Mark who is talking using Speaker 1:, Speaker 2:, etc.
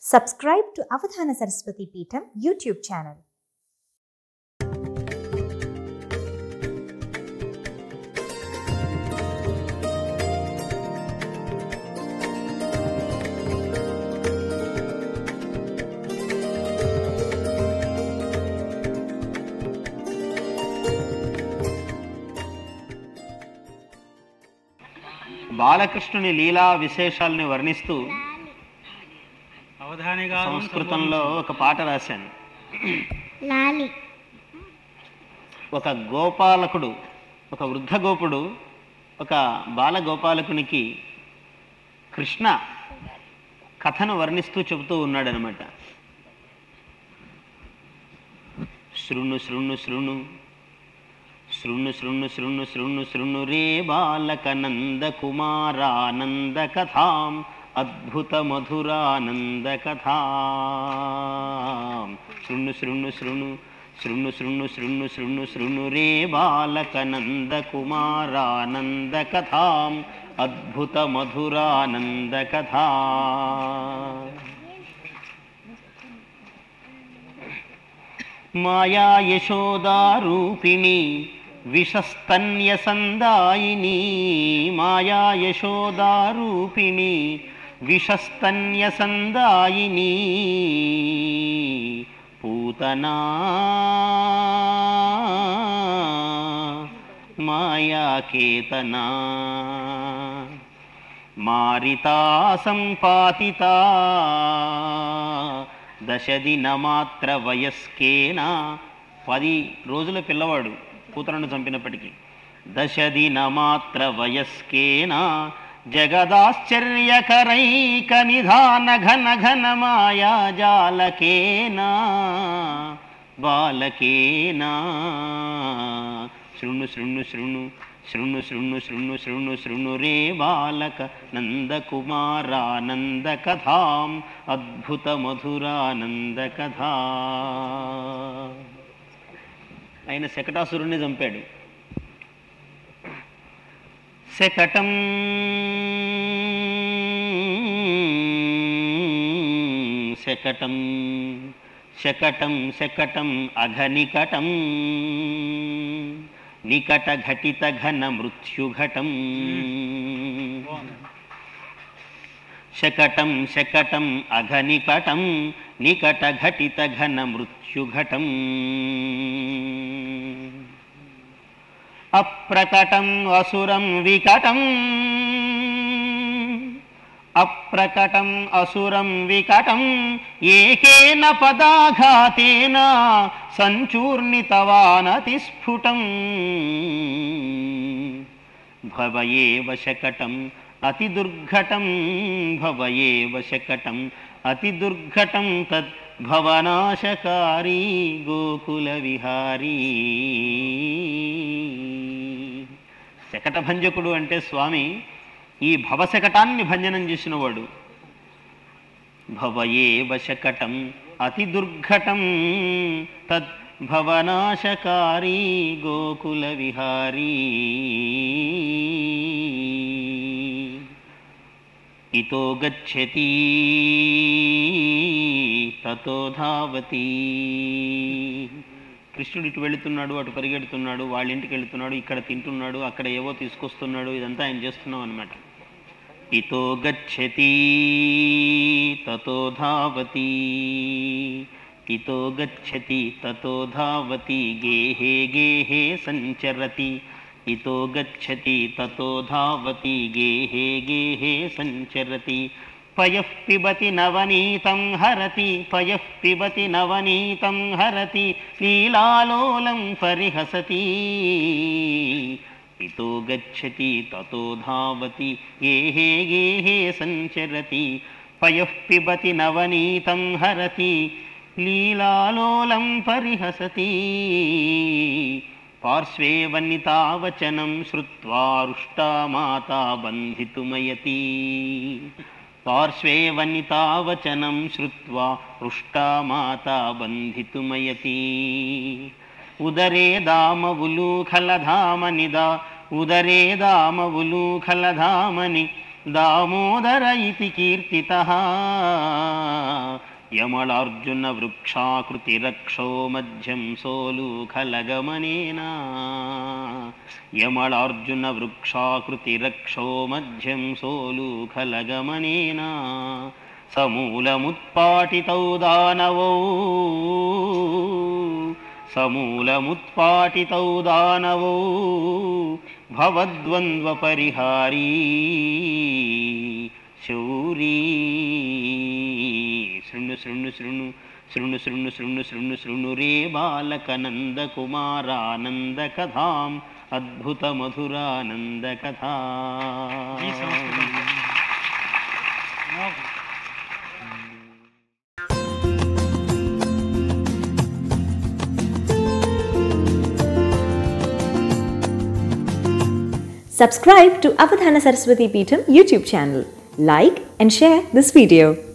Speaker 1: Subscribe to Avadhana Saraswati Peetham YouTube channel.
Speaker 2: బాలకృష్ణుని లీలా విశేషాలని వర్ణిస్తూ
Speaker 3: అవధానిగా
Speaker 2: సంస్కృతంలో ఒక పాట రాశాను
Speaker 4: లాలి
Speaker 2: ఒక గోపాలకుడు ఒక వృద్ధ గోపుడు ఒక బాల గోపాలకునికి కృష్ణ కథను వర్ణిస్తూ చెబుతూ ఉన్నాడనమాట శృణు శృణు శృణు శృణు శృణు శృణు శృణు శృణు రే బాలక నంద కుమారానంద కథాం అద్భుత మధురానంద కథా శృణు శృణు శృణు శృణు శృణు శృణు శృణు శృణు రే బాలక నంద కుమారానంద కథాం అద్భుత మధురానంద కథా మాయా యశోదారూపిణి విషస్తన్యసందాయిని మాయా యశోదారూపిణి విషస్తన్యసందాయిని పూతనా మాయాకేతనా మారితా సంపాతితా దశదిన మాత్ర వయస్కేన పది రోజుల పిల్లవాడు కూతురను చంపినప్పటికీ దశదిన మాత్ర వయస్కేన జగదాశ్చర్యకరైక నిధాన ఘన ఘన మాయా జాలకేనా బాలకేనా శృణు శృణు శృణు శృణు శృణు శృణు శృణు శృణు రే బాలక నందకుమారానంద కథాం అద్భుత మధురానంద కథా ఆయన శకటాసురుణ్ణి చంపాడు శకటం శకటం శకటం శకటం అఘనికటం నికట ఘటిత ఘన మృత్యుఘటం శకటం శకటం అఘనికటం నికట ఘటిత ఘన మృత్యుఘటం అప్రకటం అసురం వికటం అప్రకటం అసురం వికటం ఏకేన పదాఘాతేన సంచూర్ణితవానతి స్ఫుటం భవయేవ శకటం అతి దుర్ఘటం భవయేవ శకటం అతి దుర్ఘటం తద్ భవనాశకారీ గోకుల విహారీ శకట భంజకుడు అంటే స్వామి ఈ భవశకటాన్ని భంజనం చేసినవాడు భవయేవ శకటం అతి దుర్ఘటం తద్ భవనాశకారీ గోకుల విహారీ ఇతో గచ్చతి తతో ధావతి కృష్ణుడు ఇటు వెళుతున్నాడు అటు పరిగెడుతున్నాడు వాళ్ళ ఇంటికి వెళుతున్నాడు ఇక్కడ తింటున్నాడు అక్కడ ఏవో తీసుకొస్తున్నాడు ఇదంతా ఆయన చేస్తున్నాం అనమాట ఇతో గచ్చతి తతో ధావతి ఇతో గచ్చతి తతో ధావతి గేహే గేహే సంచరతి ఇతో గచ్చతి తతో ధావతి గేహే గేహే సంచరతి పయః పిబతి నవనీతం హరతి పయః పిబతి నవనీతం హరతి లీలాలోలం పరిహసతి ఇతో గచ్చతి తతో ధావతి గేహే గేహే సంచరతి పయః పిబతి నవనీతం హరతి లీలాలోలం పరిహసతి పార్శ్వే వన్నితావచనం శ్రుత్వా రుష్టా మాతా బంధితుమయతి పార్శ్వే వన్నితావచనం శ్రుత్వా హృష్టా మాతా బంధితుమయతి ఉదరే దామవులూఖలధామనిదా ఉదరే దామవులూఖలధామని దామోదర ఇతి కీర్తిత యమళార్జున వృక్షాకృతి రక్షో మధ్యం సోలు ఖలగమనేనా యమళార్జున వృక్షాకృతి రక్షో మధ్యం సోలు ఖలగమనేనా సమూలముత్పాటితౌ దానవౌ సమూలముత్పాటితౌ దానవౌ భవద్వంద్వపరిహారీ శౌరీ శృణు శృణు శృణు శృణు శృణు శృణు శృణు శృణు రే బాలకనందకుమారానంద కథాం అద్భుత మధురానంద కథా
Speaker 3: ఈ సంస్కృతం మోహం.
Speaker 5: Subscribe to Avadhana Saraswati Peetham YouTube channel. Like and share this video.